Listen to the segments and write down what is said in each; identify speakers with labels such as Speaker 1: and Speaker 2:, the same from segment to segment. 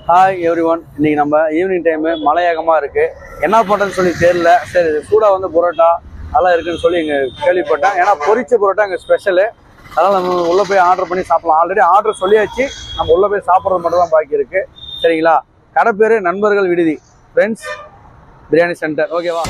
Speaker 1: Hi every one இன்னைக்கு நம்ம evening time மலையகமாக இருக்குது என்ன பண்ணுறதுன்னு சொல்லி தெரியல சரி சூடாக வந்து பரோட்டா அதெல்லாம் இருக்குன்னு சொல்லி இங்கே கேள்விப்பட்டேன் ஏன்னா பொரிச்ச பரோட்டா இங்கே ஸ்பெஷலு அதனால் நம்ம உள்ளே போய் ஆர்டர் பண்ணி சாப்பிடலாம் ஆல்ரெடி ஆர்டர் சொல்லியாச்சு நம்ம உள்ளே போய் சாப்பிட்றது மட்டும் தான் பாக்கி இருக்குது சரிங்களா கடை பேர் நண்பர்கள் விடுதி ஃப்ரெண்ட்ஸ் பிரியாணி சென்டர் ஓகேவா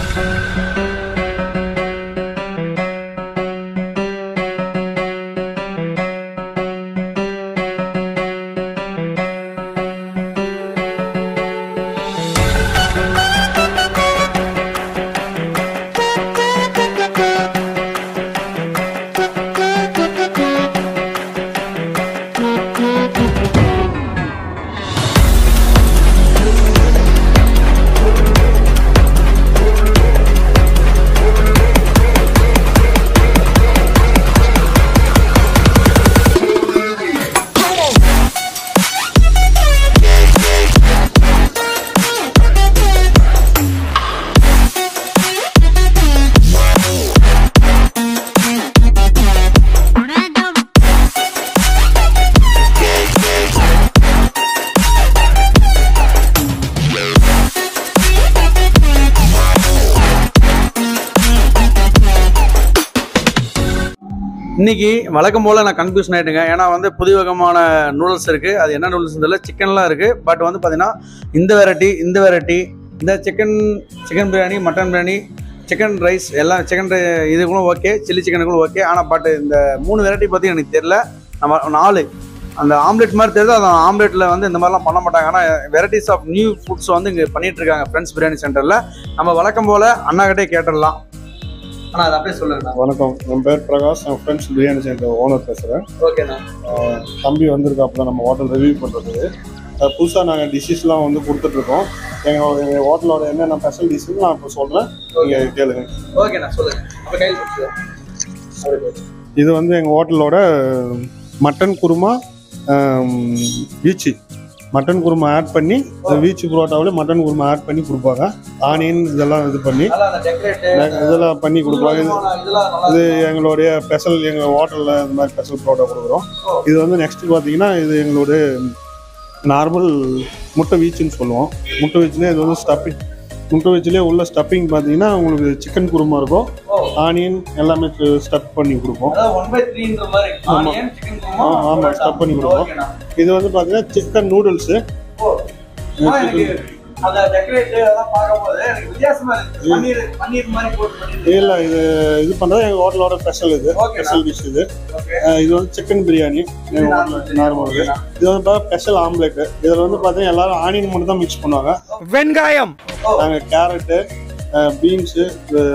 Speaker 1: இன்னைக்கு வழக்கம் போல் நான் கன்ஃபியூஷன் ஆகிட்டுங்க ஏன்னா வந்து புது விதமான நூடுல்ஸ் இருக்குது அது என்ன நூடுல்ஸ் தெரியல சிக்கன்லாம் இருக்குது பட் வந்து பார்த்தீங்கன்னா இந்த வெரைட்டி இந்த வெரைட்டி இந்த chicken chicken biryani mutton biryani chicken rice எல்லாம் சிக்கன் இதுக்குள்ளும் ஓகே சில்லி சிக்கனுக்குள்ளும் ஓகே ஆனால் பட் இந்த மூணு வெரைட்டி பற்றி எனக்கு தெரியல நம்ம நாலு அந்த ஆம்லெட் மாதிரி தெரியுது அந்த ஆம்லெட்டில் வந்து இந்த மாதிரிலாம் பண்ண மாட்டாங்க ஆனால் வெரைட்டிஸ் ஆஃப் நியூ ஃபுட்ஸ் வந்து இங்கே பண்ணிட்டு இருக்காங்க ஃப்ரெண்ட்ஸ் பிரியாணி சென்டரில் நம்ம வழக்கம் போல் அண்ணாகிட்டே கேட்டுடலாம் ஆனால் அதை அப்படியே சொல்லுங்கண்ணா
Speaker 2: வணக்கம் என் பேர் பிரகாஷ் என் ஃப்ரெண்ட்ஸ் பிரியாணி சென்டர் ஓனர் பேசுகிறேன்
Speaker 1: ஓகேண்ணா
Speaker 2: தம்பி வந்திருக்காப்புல நம்ம ஹோட்டல் ரிவ்யூ பண்ணுறதுக்கு புதுசாக நாங்கள் டிஷ்ஷஸ்லாம் வந்து கொடுத்துட்ருக்கோம் எங்கள் எங்கள் ஹோட்டலோட என்னென்ன ஸ்பெஷல் டிஷ்ஷுன்னு நான் இப்போ சொல்கிறேன் நீங்கள் கேளுங்க
Speaker 1: ஓகேண்ணா சொல்லுங்க அப்ப கையில் கொடுத்துருவோம்
Speaker 2: இது வந்து எங்கள் ஹோட்டலோட மட்டன் குருமா வீச்சு மட்டன் குருமா ஆட் பண்ணி இந்த வீச்சு புரோட்டாவில் மட்டன் குருமா ஆட் பண்ணி கொடுப்பாங்க ஆனியன் இதெல்லாம் இது பண்ணி
Speaker 1: நல்லா அந்த டெக்கரேட்
Speaker 2: இதெல்லாம் பண்ணி கொடுப்பாங்க இது
Speaker 1: இதெல்லாம் நல்லா
Speaker 2: இது எங்களுடைய ஸ்பெஷல் எங்கள் ஹோட்டலில் இந்த மாதிரி ஸ்பெஷல் ப்ரோட்டா கொடுக்குறோம் இது வந்து நெக்ஸ்ட் பார்த்தீங்கன்னா இது எங்களுடைய நார்மல் முட்டை வீச்சுன்னு சொல்லுவோம் முட்டை வீச்சுலேயே இது வந்து ஸ்டப்பிங் முட்டை வீச்சுலேயே உள்ள ஸ்டப்பிங் பார்த்தீங்கன்னா உங்களுக்கு சிக்கன் குருமா இருக்கும்
Speaker 1: ஓ
Speaker 2: ஆனியன் எல்லாமே ஸ்டப் பண்ணி கொடுப்போம்
Speaker 1: அதாவது ஒன் பை த்ரீன்ற மாதிரி ஆனியன் சிக்கன் குருமா
Speaker 2: ஆ, ஆமா,
Speaker 1: பரோட்டா.
Speaker 2: stuff பண்ணி கொடுப்போம்.
Speaker 1: ஓகேண்ணா.
Speaker 2: இது வந்து பார்த்தீங்கன்னா சிக்கன் நூடுல்ஸு
Speaker 1: ஓ ஆனா எனக்கு அந்த டெக்கரேட் அதெல்லாம் பார்க்கும்போது எனக்கு வித்தியாசமா இருக்கு பன்னீர் பன்னீர் மாதிரி போட்டு பண்ணிருக்கு
Speaker 2: இல்லை இது இது பண்ணுறது எங்கள் ஹோட்டலோட ஸ்பெஷல் இது
Speaker 1: Okay,
Speaker 2: ஸ்பெஷல் டிஷ் இது
Speaker 1: ஓகே
Speaker 2: அஹ் இது வந்து சிக்கன் பிரியாணி நார்மல் இது இது வந்து ஸ்பெஷல் ஆம்லெட் இதில் வந்து பார்த்தீங்கன்னா எல்லாரும் ஆனியன் மட்டும் தான் மிக்ஸ் பண்ணுவாங்க
Speaker 3: வெங்காயம்
Speaker 2: நாங்கள் கேரட்டு பீன்ஸு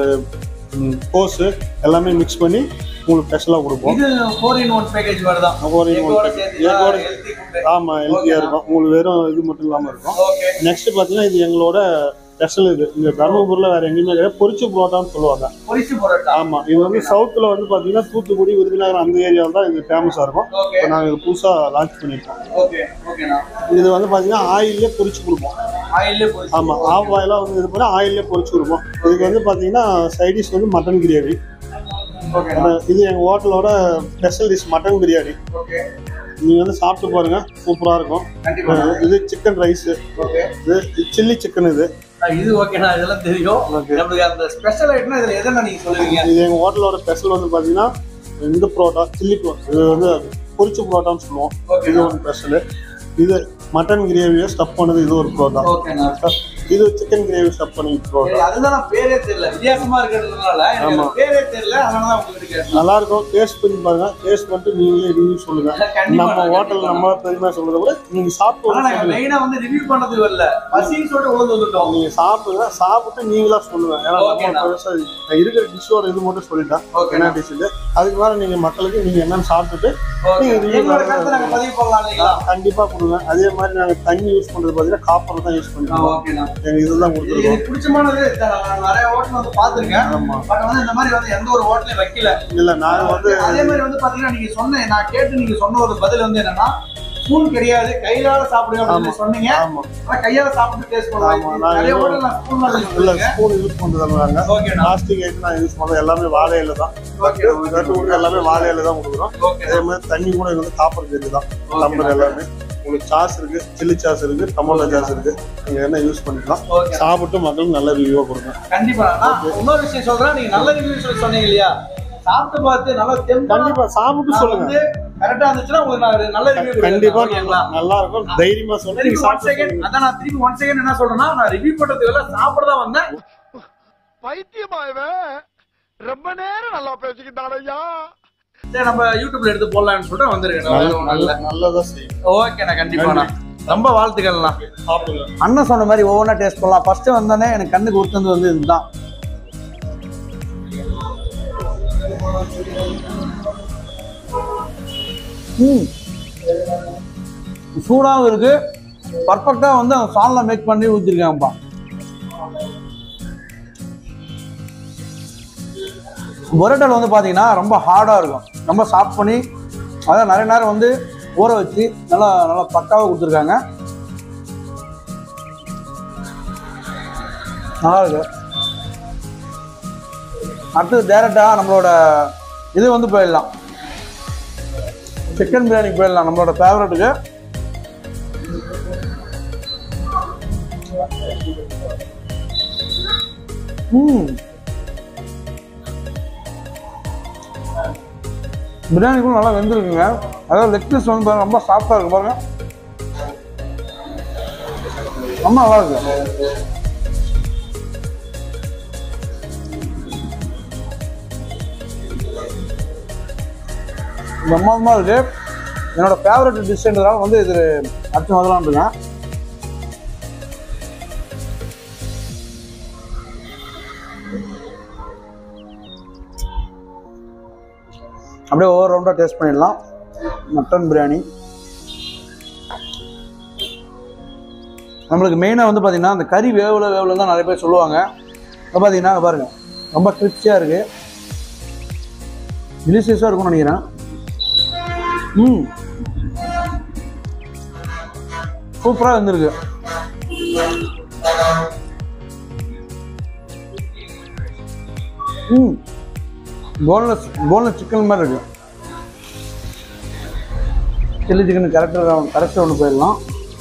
Speaker 2: கோஸு எல்லாமே மிக்ஸ் பண்ணி உங்களுக்கு ஸ்பெஷலாக கொடுப்போம்
Speaker 1: இது ஃபோர் இன் ஒன் பேக்கேஜ் மாதிரி தான்
Speaker 2: Four in one
Speaker 1: எக்கோட
Speaker 2: package.
Speaker 1: சேர்த்து
Speaker 2: எக்கோட
Speaker 1: ஹெல்த்தி ஃபுட்
Speaker 2: ஆமாம் ஹெல்த்தியாக இருக்கும் உங்களுக்கு வெறும் இது மட்டும் இல்லாமல் இருக்கும்
Speaker 1: ஓகே
Speaker 2: நெக்ஸ்ட் பார்த்தீங்கன்னா இது எங்களோட ஸ்பெஷல் இது இங்கே தருமபுரியில் வேறு எங்கேயுமே கிடையாது பொரிச்சு புரோட்டான்னு சொல்லுவாங்க
Speaker 1: பொரிச்சு பரோட்டா
Speaker 2: ஆமாம் இது வந்து சவுத்தில் வந்து பார்த்தீங்கன்னா தூத்துக்குடி விருதுநகர் அந்த ஏரியாவில் தான் இது ஃபேமஸாக இருக்கும்
Speaker 1: ஓகே
Speaker 2: இப்போ நாங்கள் இது புதுசாக லான்ச் பண்ணியிருக்கோம்
Speaker 1: ஓகே ஓகேண்ணா
Speaker 2: இது வந்து பார்த்தீங்கன்னா ஆயிலே பொரிச்சு கொடுப்போம்
Speaker 1: ஆயிலே பொரிச்சு
Speaker 2: ஆமாம் ஆஃப் ஆயிலாக வந்து இது பண்ணி ஆயிலே பொரிச்சு கொடுப்போம் இதுக்கு வந்து பார்த்தீங்கன்னா சைடிஷ் வந்து மட்டன் கிரேவி
Speaker 1: ஓகேண்ணா
Speaker 2: இது எங்கள் ஹோட்டலோட special dish mutton biryani
Speaker 1: okay
Speaker 2: நீங்கள் வந்து சாப்பிட்டு பாருங்க சூப்பராக இருக்கும்
Speaker 1: கண்டிப்பா
Speaker 2: இது சிக்கன் ரைஸு
Speaker 1: ஓகே
Speaker 2: இது சில்லி சிக்கன் இது
Speaker 1: இது ஓகேண்ணா இதெல்லாம் தெரியும் நம்மளுக்கு அந்த ஸ்பெஷல் ஐட்டம்னா இதுல எதனா நீங்க சொல்லுவீங்க
Speaker 2: இது எங்கள் ஹோட்டலோட ஸ்பெஷல் வந்து பார்த்தீங்கன்னா இந்த புரோட்டா சில்லி புரோட்டா இது வந்து பொரிச்ச புரோட்டான்னு சொல்லுவோம்
Speaker 1: ஓகே
Speaker 2: இது ஒரு ஸ்பெஷலு இது மட்டன் கிரேவியை ஸ்டப் பண்ணது இது ஒரு புரோட்டா
Speaker 1: ஓகேண்ணா
Speaker 2: இது சிக்கன் கிரேவி ஸ்டப் பண்ணி புரோட்டா
Speaker 1: சரி, அதுதான் நான் பேரே தெரியல வித்தியாசமா இருக்கிறதுனால எனக்கு அந்த பேரே தெரியல அதனால தான் உங்களுக்கு கேட்டேன்
Speaker 2: நல்லா இருக்கும் டேஸ்ட் பண்ணி பாருங்க டேஸ்ட் பண்ணிட்டு நீங்களே ரிவ்யூ சொல்லுங்க
Speaker 1: கண்டிப்பா,
Speaker 2: நம்ம
Speaker 1: கண்டிப்பா.
Speaker 2: ஹோட்டல் நம்ம பெருமையா சொல்றத விட நீங்க சாப்பிட்டு
Speaker 1: ஆனா
Speaker 2: வந்து
Speaker 1: நாங்க
Speaker 2: சொல்லுங்க
Speaker 1: மெயினா வந்து ரிவ்யூ பண்ணது வரல பசின்னு சொல்லிட்டு உழுந்து வந்துட்டோம்
Speaker 2: நீங்க சாப்பிடுங்க சாப்பிட்டு நீங்களா சொல்லுங்க ஏன்னா
Speaker 1: Okay,
Speaker 2: நம்ம பெருசா நான் இருக்கிற டிஷ்ஷோட இது மட்டும் சொல்லிட்டேன்
Speaker 1: ஓகே
Speaker 2: என்ன டிஷ் இது அதுக்கு மேல நீங்க மக்களுக்கு நீங்க என்னன்னு சாப்பிட்டுட்டு
Speaker 1: ஓகே
Speaker 2: நீங்க review
Speaker 1: எங்களோட
Speaker 2: பண்ணுங்க.
Speaker 1: கருத்தை நாங்க பதிவு பண்ணலாம் இல்லைங்களா
Speaker 2: கண்டிப்பா கொடுங்க அதே மாதிரி நாங்க தண்ணி யூஸ் பண்றது பாத்தீங்கன்னா காப்பர் தான் யூஸ்
Speaker 1: ஆ,
Speaker 2: பண்ணிருக்கோம்
Speaker 1: ஓகேண்ணா
Speaker 2: எங்க இதெல்லாம்
Speaker 1: இது
Speaker 2: கொடுத்துருக்கோம்
Speaker 1: எனக்கு பிடிச்சமானது இதான். நான் நிறைய ஹோட்டல் வந்து பாத்திருக்கேன்
Speaker 2: ஆமா
Speaker 1: பட் வந்து இந்த மாதிரி வந்து எந்த ஒரு ஹோட்டலையும் வைக்கல
Speaker 2: இல்ல நாங்க வந்து
Speaker 1: அதே மாதிரி வந்து பாத்தீங்கன்னா நீங்க சொன்ன நான் கேட்டு நீங்க சொன்ன ஒரு பதில் வந்து என்னன்னா ஸ்பூன் கிடையாது கையால சாப்பிடுங்க அப்படின்னு சொன்னீங்க
Speaker 2: ஆமா
Speaker 1: ஆனா கையால சாப்பிட்டு டேஸ்ட்
Speaker 2: ஆமா,
Speaker 1: பண்ணுவாங்க
Speaker 2: நான்
Speaker 1: நிறைய
Speaker 2: இது-
Speaker 1: ஹோட்டல் நான் ஸ்பூன்
Speaker 2: இல்ல ஸ்பூன் யூஸ் பண்றது நாங்க
Speaker 1: ஓகேண்ணா
Speaker 2: பிளாஸ்டிக் ஐட்டம் நான் யூஸ் பண்றது எல்லாமே வாழை இலை தான்
Speaker 1: ஓகே
Speaker 2: கட்டு கொடுக்க எல்லாமே வாழை இலை தான் கொடுக்குறோம்
Speaker 1: ஓகே
Speaker 2: அதே மாதிரி தண்ணி கூட எங்களுக்கு காப்பர் ஜெல்லி தான் டம்பர் எல்லாமே உங்களுக்கு சாஸ் இருக்கு சில்லி சாஸ் இருக்கு டொமேட்டோ சாஸ் இருக்கு நீங்க என்ன யூஸ் பண்ணிக்கலாம்
Speaker 1: ஓகே
Speaker 2: சாப்பிட்டு மக்களுக்கு நல்ல ரிவ்யூவா கொடுங்க
Speaker 1: கண்டிப்பா நான் இன்னொரு விஷயம் சொல்றேன் நீங்க நல்ல ரிவ்யூ சொல்லி சொன்னீங்க இல்லையா சாப்பிட்டு பார்த்து நல்லா தெம்பா
Speaker 2: கண்டிப்பா சாப்பிட்டு
Speaker 1: நான்
Speaker 2: சொல்லுங்க
Speaker 1: வந்து கரெக்டா இருந்துச்சுன்னா உங்களுக்கு நான் ஒரு நல்ல ரிவ்யூ
Speaker 2: கண்டிப்பா
Speaker 1: ஓகேங்களா
Speaker 2: நல்லா இருக்கும் தைரியமா சொல்லுங்க
Speaker 1: திருப்பி
Speaker 2: நீங்க
Speaker 1: ஒன்
Speaker 2: சாப்பிட்டு
Speaker 1: செகண்ட்
Speaker 2: சொல்லுங்க.
Speaker 1: அதான் நான் திருப்பி ஒன் செகண்ட் என்ன சொல்றேன்னா நான் ரிவ்யூ பண்றதுக்கு எல்லாம் சாப்பிட தான் வந்தேன்
Speaker 3: பைத்தியமா இவன் ரொம்ப நேரம் நல்லா பேசிக்கிட்டான் ஐயா
Speaker 1: சரி நம்ம யூடியூப்ல எடுத்து போடலாம்னு சொல்லிட்டு வந்திருக்கேன்
Speaker 2: நல்ல-
Speaker 1: நல்ல
Speaker 2: நல்ல நல்லதா செய்யுங்க
Speaker 1: ஓகேண்ணா கண்டிப்பாண்ணா ரொம்ப வாழ்த்துக்கள்ண்ணா
Speaker 2: சாப்பிடுங்க
Speaker 1: அண்ணன் சொன்ன மாதிரி ஒவ்வொன்றா டேஸ்ட் பண்ணலாம் ஃபர்ஸ்ட் வந்தோடனே எனக்கு கண்ணுக்கு ஊத்துனது வந்து இதுதான் ம் சூடாகவும் இருக்கு பர்ஃபெக்டாக வந்து அந்த சால்னா மேக் பண்ணி ஊற்றிருக்காங்கப்பா பொரோட்டாவில் வந்து பார்த்தீங்கன்னா ரொம்ப ஹார்டாக இருக்கும் ரொம்ப சாஃப்ட் பண்ணி அதான் நிறைய நேரம் வந்து ஊற வச்சு நல்லா நல்லா பக்காவாக கொடுத்துருக்காங்க நல்லா இருக்கு அடுத்தது டேரெக்டாக நம்மளோட இது வந்து போயிடலாம் சிக்கன் பிரியாணிக்கு போயிடலாம் நம்மளோட ஃபேவரட்டுக்கு ம் பிரியாணிக்கும் நல்லா வெந்திருக்குங்க அதாவது லெக் பீஸ் வந்து பாருங்க ரொம்ப சாஃப்டாக இருக்கு பாருங்க ரொம்ப நல்லா இருக்கு பிரம்மாதமாக இருக்கு என்னோட ஃபேவரட் டிஷ்ன்றதால வந்து இது அடுத்து முதலாம் இருக்கேன் அப்படியே ஒவ்வொரு ரவுண்டாக டேஸ்ட் பண்ணிடலாம் மட்டன் பிரியாணி நம்மளுக்கு மெயினாக வந்து பார்த்தீங்கன்னா அந்த கறி வேவல வேவல தான் நிறைய பேர் சொல்லுவாங்க இப்போ பார்த்தீங்கன்னா இங்க பாருங்க ரொம்ப கிரிப்சியாக இருக்குது டிலிஷியஸாக இருக்கும்னு நினைக்கிறேன் ம் சூப்பராக இருந்திருக்கு ம் போன்லெஸ் போன்லெஸ் சிக்கன் மாதிரி இருக்கு சில்லி சிக்கன் கரெக்டாக கரெக்டாக ஒன்று போயிடலாம்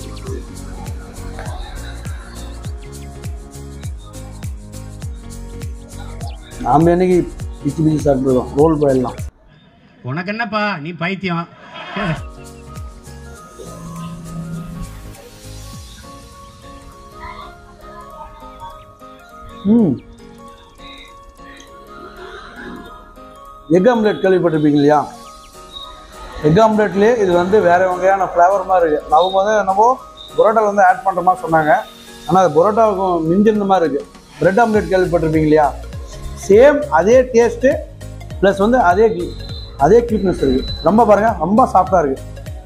Speaker 1: நாம் என்னைக்கு பிச்சு பிச்சு சாப்பிட்டுருக்கோம் ரோல் போயிடலாம்
Speaker 4: உனக்கு என்னப்பா நீ பைத்தியம்
Speaker 1: ம் எக் ஆம்லெட் கேள்விப்பட்டிருப்பீங்க இல்லையா எக் ஆம்லெட்லேயே இது வந்து வேற வகையான ஃப்ளேவர் மாதிரி இருக்குது அவங்க வந்து என்னவோ புரோட்டாவில் வந்து ஆட் பண்ணுற மாதிரி சொன்னாங்க ஆனால் அது புரோட்டாவுக்கும் மிஞ்சிருந்த மாதிரி இருக்குது பிரெட் ஆம்லெட் கேள்விப்பட்டிருப்பீங்க இல்லையா சேம் அதே டேஸ்ட்டு ப்ளஸ் வந்து அதே கி- அதே கியூட்னஸ் இருக்குது ரொம்ப பாருங்கள் ரொம்ப சாஃப்டாக இருக்குது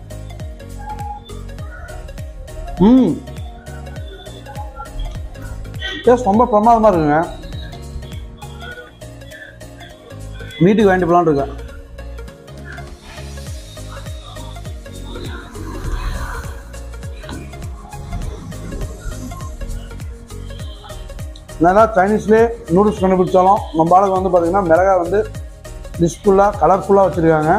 Speaker 1: ம் டேஸ்ட் ரொம்ப பிரமாதமாக இருக்குங்க வீட்டுக்கு வாங்கிட்டு போகலான்னு இருக்கேன் என்னதான் சைனீஸ்லேயே நூடுல்ஸ் கண்டுபிடிச்சாலும் நம்ம ஆளுக்கு வந்து பார்த்தீங்கன்னா மிளகா வந்து டிஷ்ஃபுல்லாக கலர்ஃபுல்லாக வச்சுருக்காங்க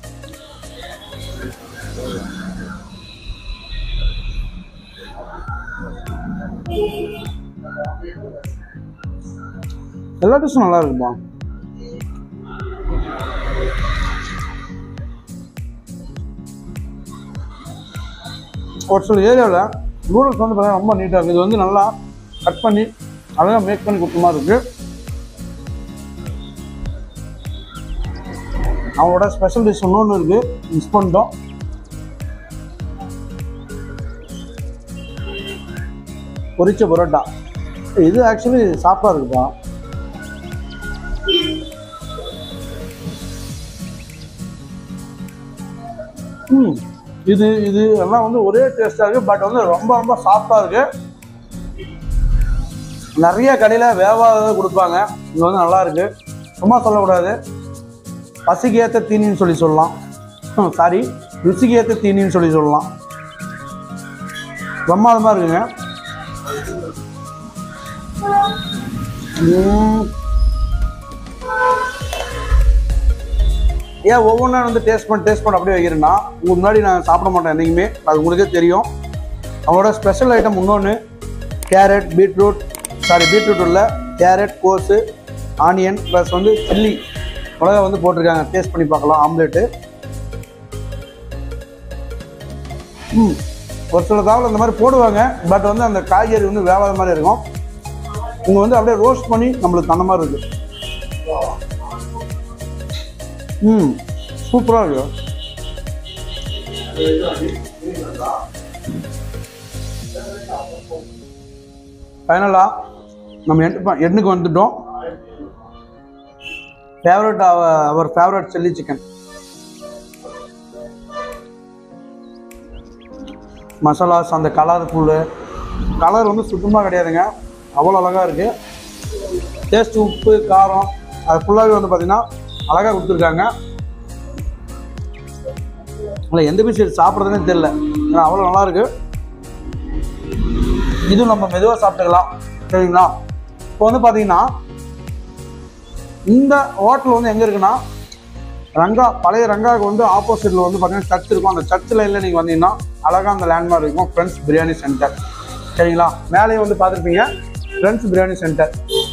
Speaker 1: எல்லா டிஷ்ஷும் நல்லா இருக்குப்பா ஒரு சில ஏரியாவில் நூடுல்ஸ் வந்து பார்த்தீங்கன்னா ரொம்ப நீட்டாக இருக்குது இது வந்து நல்லா கட் பண்ணி அழகாக மேக் பண்ணி கொடுத்த மாதிரி இருக்குது அவங்களோட ஸ்பெஷல் டிஷ் இன்னொன்று இருக்குது மிஸ் பண்ணிட்டோம் பொரிச்ச பரோட்டா இது ஆக்சுவலி சாப்பாக இருக்குப்பா ம் இது இது எல்லாம் வந்து ஒரே டேஸ்ட்டாக இருக்குது பட் வந்து ரொம்ப ரொம்ப சாஃப்டாக இருக்குது நிறைய கடையில் வேவாததை கொடுப்பாங்க இது வந்து நல்லா இருக்கு சும்மா சொல்லக்கூடாது பசிக்கு ஏற்ற தீனின்னு சொல்லி சொல்லலாம் சாரி ருசிக்கு ஏற்ற தீனின்னு சொல்லி சொல்லலாம் பிரமாதமாக இருக்குங்க ம். ஏன் ஒவ்வொன்றா வந்து டேஸ்ட் பண்ணி டேஸ்ட் பண்ண அப்படியே வைக்கிறேன்னா உங்களுக்கு முன்னாடி நான் சாப்பிட மாட்டேன் என்றைக்குமே அது உங்களுக்கே தெரியும் அவங்களோட ஸ்பெஷல் ஐட்டம் இன்னொன்று கேரட் பீட்ரூட் சாரி பீட்ரூட் உள்ள கேரட் கோஸு ஆனியன் ப்ளஸ் வந்து சில்லி மிளகா வந்து போட்டிருக்காங்க டேஸ்ட் பண்ணி பார்க்கலாம் ஆம்லேட்டு ம் ஒரு சில தாவல் இந்த மாதிரி போடுவாங்க பட் வந்து அந்த காய்கறி வந்து வேகாத மாதிரி இருக்கும் இங்கே வந்து அப்படியே ரோஸ்ட் பண்ணி நம்மளுக்கு தந்த மாதிரி இருக்கு ம் சூப்பராக இருக்கு ஃபைனலாக நம்ம எண்டு ப- எண்டுக்கு வந்துட்டோம் favourite our favourite chilli chicken masalas அந்த கலர்ஃபுல்லு கலர் வந்து சுத்தமாக கிடையாதுங்க அவ்வளோ அழகாக இருக்குது டேஸ்ட் உப்பு காரம் அது ஃபுல்லாகவே வந்து பார்த்திங்கன்னா அழகாக கொடுத்துருக்காங்க இல்லை எந்த பீஸ் சாப்பிட்றதுனே தெரில ஏன்னா அவ்வளோ நல்லா இருக்கு இதுவும் நம்ம மெதுவாக சாப்பிட்டுக்கலாம் சரிங்களா இப்போ வந்து பார்த்தீங்கன்னா இந்த ஹோட்டல் வந்து எங்கே இருக்குன்னா ரங்கா பழைய ரங்காவுக்கு வந்து ஆப்போசிட்டில் வந்து பார்த்தீங்கன்னா சர்ச் இருக்கும் அந்த சர்ச் லைனில் நீங்கள் வந்தீங்கன்னா அழகாக அந்த லேண்ட்மார்க் இருக்கும் ஃப்ரெண்ட்ஸ் பிரியாணி சென்டர் சரிங்களா மேலேயே வந்து பார்த்துருப்பீங்க ஃப்ரெண்ட்ஸ் பிரியாணி சென்டர்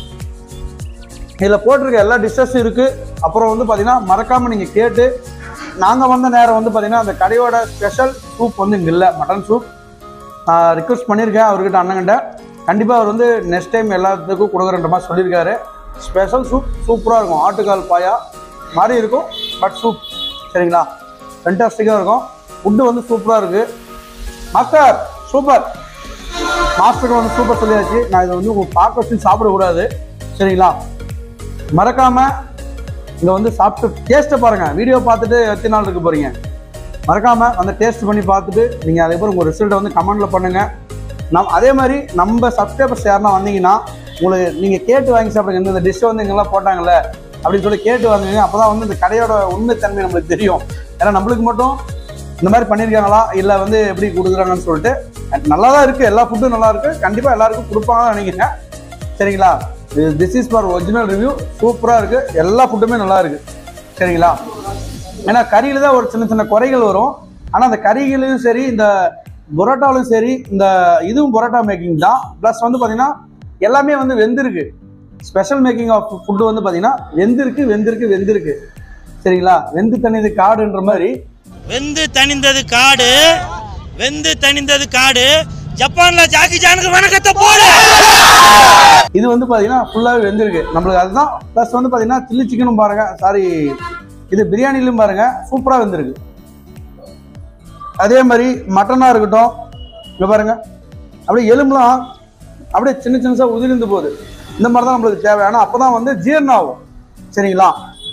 Speaker 1: இதில் போட்டிருக்க எல்லா டிஷ்ஷஸும் இருக்குது அப்புறம் வந்து பார்த்தீங்கன்னா மறக்காமல் நீங்கள் கேட்டு நாங்கள் வந்த நேரம் வந்து பார்த்தீங்கன்னா அந்த கடையோட ஸ்பெஷல் சூப் வந்து இங்கே இல்லை மட்டன் சூப் ரிக்வஸ்ட் பண்ணியிருக்கேன் அவர்கிட்ட அண்ணங்கிட்ட கண்டிப்பாக அவர் வந்து நெக்ஸ்ட் டைம் எல்லாத்துக்கும் கொடுக்குறன்ற மாதிரி சொல்லியிருக்காரு ஸ்பெஷல் சூப் சூப்பராக இருக்கும் ஆட்டுக்கால் பாயா மாதிரி இருக்கும் பட் சூப் சரிங்களா ஃபென்டாஸ்டிக்காக இருக்கும் ஃபுட்டு வந்து சூப்பராக இருக்குது மாஸ்டர் சூப்பர் மாஸ்டர் வந்து சூப்பர் சொல்லியாச்சு நான் இதை வந்து உங்களுக்கு பார்க்க வச்சு சாப்பிடக்கூடாது சரிங்களா மறக்காம இங்கே வந்து சாப்பிட்டு டேஸ்ட்டை பாருங்க வீடியோ பார்த்துட்டு எத்தனை நாள் இருக்க போறீங்க மறக்காம வந்து டேஸ்ட் பண்ணி பார்த்துட்டு நீங்கள் அதுக்கப்புறம் உங்கள் ரிசல்ட்டை வந்து கமெண்ட்ல பண்ணுங்க நம் அதே மாதிரி நம்ம சப்ஸ்கிரைபர்ஸ் யாருன்னா வந்தீங்கன்னா உங்களுக்கு நீங்கள் கேட்டு வாங்கி சாப்பிடுங்க இந்த டிஷ் வந்து இங்கெல்லாம் போட்டாங்கல்ல அப்படின்னு சொல்லி கேட்டு வாங்குங்க அப்போ தான் வந்து இந்த கடையோட உண்மைத்தன்மை நம்மளுக்கு தெரியும் ஏன்னா நம்மளுக்கு மட்டும் இந்த மாதிரி பண்ணியிருக்காங்களா இல்லை வந்து எப்படி கொடுக்குறாங்கன்னு சொல்லிட்டு நல்லா தான் இருக்குது எல்லா ஃபுட்டும் நல்லா இருக்குது கண்டிப்பாக எல்லாருக்கும் கொடுப்பாங்கன்னு நினைக்கிறேன் சரிங்களா this is for original review சூப்பராக இருக்குது எல்லா ஃபுட்டுமே நல்லா இருக்குது சரிங்களா ஏன்னா கறியில் தான் ஒரு சின்ன சின்ன குறைகள் வரும் ஆனால் அந்த கறிகளையும் சரி இந்த பரோட்டாவிலும் சரி இந்த இதுவும் பரோட்டா மேக்கிங் தான் ப்ளஸ் வந்து பார்த்தீங்கன்னா எல்லாமே வந்து வெந்திருக்கு ஸ்பெஷல் மேக்கிங் ஆஃப் ஃபுட்டு வந்து பார்த்தீங்கன்னா வெந்திருக்கு வெந்திருக்கு வெந்திருக்கு சரிங்களா வெந்து தண்ணிது காடுன்ற மாதிரி
Speaker 5: வெந்து தணிந்தது காடு வெந்து தணிந்தது காடு ஜப்பான்ல ஜாக்கி ஜானுக்கு வணக்கத்தை போடு
Speaker 1: இது வந்து பார்த்தீங்கன்னா ஃபுல்லாகவே வெந்திருக்கு நம்மளுக்கு அதுதான் ப்ளஸ் வந்து பார்த்தீங்கன்னா சில்லி சிக்கனும் பாருங்க சாரி இது பிரியாணிலும் பாருங்க சூப்பராக வெந்திருக்கு அதே மாதிரி மட்டனாக இருக்கட்டும் இங்கே பாருங்க அப்படியே எலும்புலாம் அப்படியே சின்ன சின்னதாக உதிர்ந்து போகுது இந்த மாதிரி தான் நம்மளுக்கு தேவை ஆனால் அப்போ தான் வந்து ஜீரணம் ஆகும் சரிங்களா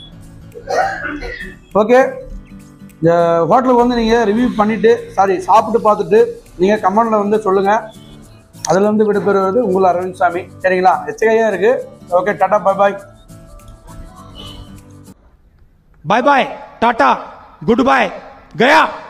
Speaker 1: ஓகே இந்த ஹோட்டலுக்கு வந்து நீங்கள் ரிவ்யூ பண்ணிவிட்டு சாரி சாப்பிட்டு பார்த்துட்டு நீங்கள் கமெண்டில் வந்து சொல்லுங்கள் அதில் வந்து விடைபெறுவது உங்கள் அரவிந்த் சாமி சரிங்களா எச்சகையாக இருக்குது okay tata bye bye
Speaker 4: bye bye tata goodbye गया